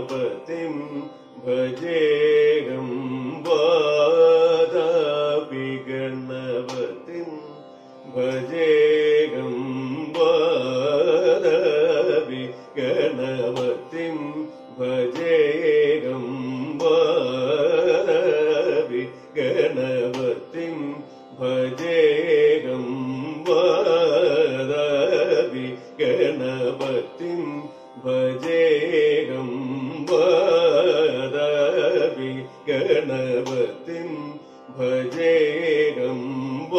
ഗണപതിം ഭജേഹം വാദാപി ഗണപതിം ഭജേഹം വാദാപി ഗണപതിം ഭജേഹം വാദാപി ഗണപതിം ഭജേഹം വാദാപി ഗണപതിം ഭജേഹം വാദാപി ഗണപതിം ഭജേഹം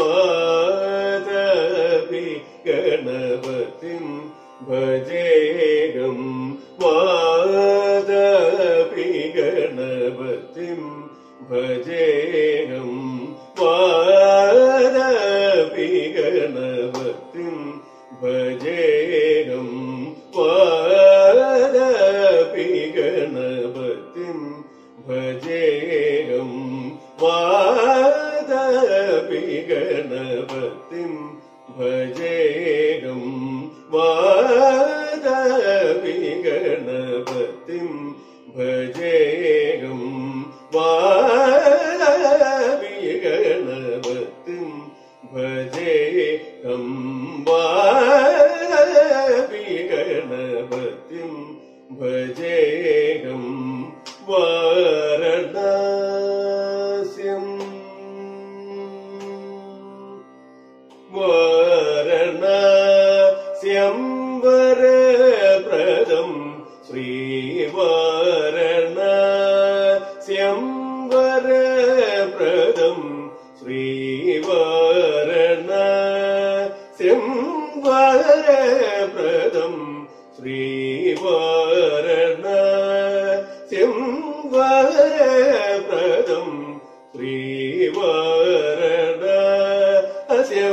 വാദാപി ഗണപതിം ഭജേഹം വാദാപി ഗണപതിം ഭജേഹം വാദാപി ഗണപതിം ഭജേഹം വാദാപി ഗണപതിം ഭജേഹം വാദാപി ഗണപതിം ഭജേഹം വാദാപി ഗണപതിം ഭജേഹം വാദാപി ഗണപതിം ഭജേഹം വാദാപി ഗണപതിം ഭജേഹം വാരണാസ്യം വാരണാസ്യം വരപ്രദം ശ്രീവാരണാസ്യം വരപ്രദം ശ്രീവാരണാസ്യം വരപ്രദം ശ്രീവാരണാസ്യം വരപ്രദം ശ്രീവാരണാസ്യം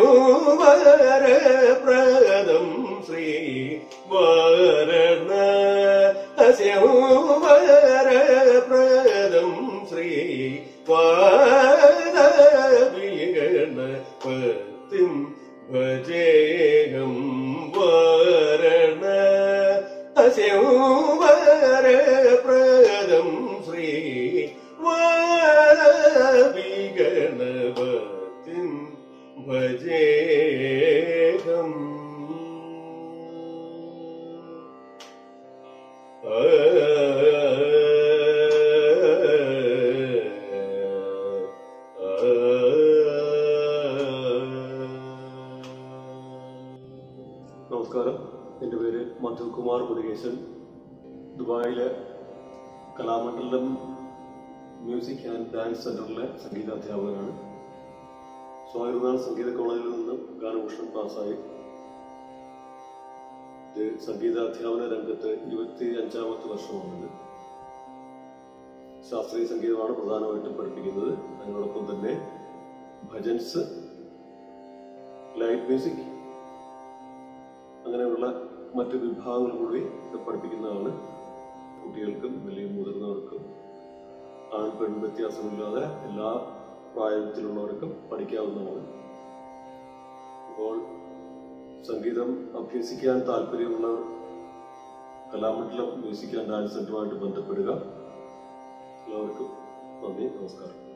വരപ്രദം ശ്രീവാരണാസ്യം വരപ്രദം ശ്രീവാരണപത്തിം ഭജേഹം വാരണ അസ്യം വരപ്രദം ശ്രീ വാരവിഗണപത്തിം ഭജേഹം നമസ്കാരം എൻ്റെ പേര് മധുകുമാർ മുരുകേശൻ ദുബായിലെ കലാമണ്ഡലം മ്യൂസിക് ആൻഡ് ഡാൻസ് സെന്ററിലെ സംഗീതാധ്യാപകനാണ് സ്വാമിനാഥ് സംഗീത കോളേജിൽ നിന്ന് ഗാനഭൂഷൺ പാസ്സായി ഇത് സംഗീതാധ്യാപന രംഗത്ത് ഇരുപത്തി അഞ്ചാമത്തെ വർഷമാണിത് ശാസ്ത്രീയ സംഗീതമാണ് പ്രധാനമായിട്ടും പഠിപ്പിക്കുന്നത് അതിനോടൊപ്പം തന്നെ ഭജൻസ് ലൈറ്റ് മ്യൂസിക് അങ്ങനെയുള്ള മറ്റ് വിഭാഗങ്ങൾ കൂടി ഇത് പഠിപ്പിക്കുന്നതാണ് കുട്ടികൾക്കും വലിയ മുതിർന്നവർക്കും ആൺ പെൺ വ്യത്യാസമില്ലാതെ എല്ലാ പ്രായത്തിലുള്ളവർക്കും പഠിക്കാവുന്നതാണ് അപ്പോൾ സംഗീതം അഭ്യസിക്കാൻ താല്പര്യമുള്ളവർ കലാമണ്ഡലം മ്യൂസിക് ആൻഡ് ഡാൻസ് സെന്ററുമായിട്ട് ബന്ധപ്പെടുക എല്ലാവർക്കും നന്ദി നമസ്കാരം